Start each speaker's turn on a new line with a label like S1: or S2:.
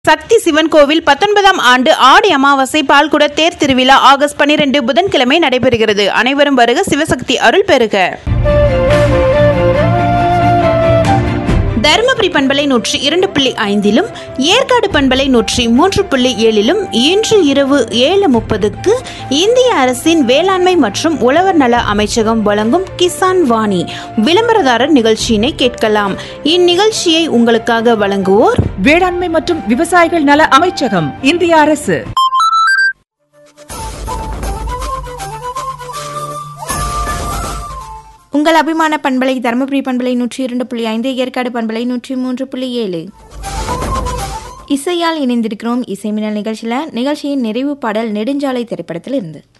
S1: சக்தி சிவன் கோவில் பத்தொன்பதாம் ஆண்டு ஆடி அமாவாசை பால்குட தேர் திருவிழா ஆகஸ்ட் பனிரெண்டு புதன்கிழமை நடைபெறுகிறது அனைவரும் வருக சிவசக்தி அருள் பெறுக தருமபுரி பண்பலை நூற்றி இரண்டு புள்ளி ஐந்திலும் ஏற்காடு பண்பலை நூற்றி மூன்று புள்ளி ஏழிலும் இன்று இரவு ஏழு முப்பதுக்கு இந்திய அரசின் வேளாண்மை மற்றும் உழவர் நல அமைச்சகம் வழங்கும் கிசான் வாணி விளம்பரதாரர் நிகழ்ச்சியினை கேட்கலாம் இந்நிகழ்ச்சியை உங்களுக்காக வழங்குவோர்
S2: வேளாண்மை மற்றும் விவசாயிகள் நல அமைச்சகம் இந்திய அரசு
S3: உங்கள் அபிமான பண்பலை தருமபுரி பண்பலை நூற்றி இரண்டு புள்ளி ஐந்து ஏற்காடு பண்பலை நூற்றி மூன்று புள்ளி ஏழு இசையால் இணைந்திருக்கிறோம் இசைமினல் நிகழ்ச்சியில் நிகழ்ச்சியின் நிறைவு பாடல் நெடுஞ்சாலை திரைப்படத்தில் இருந்து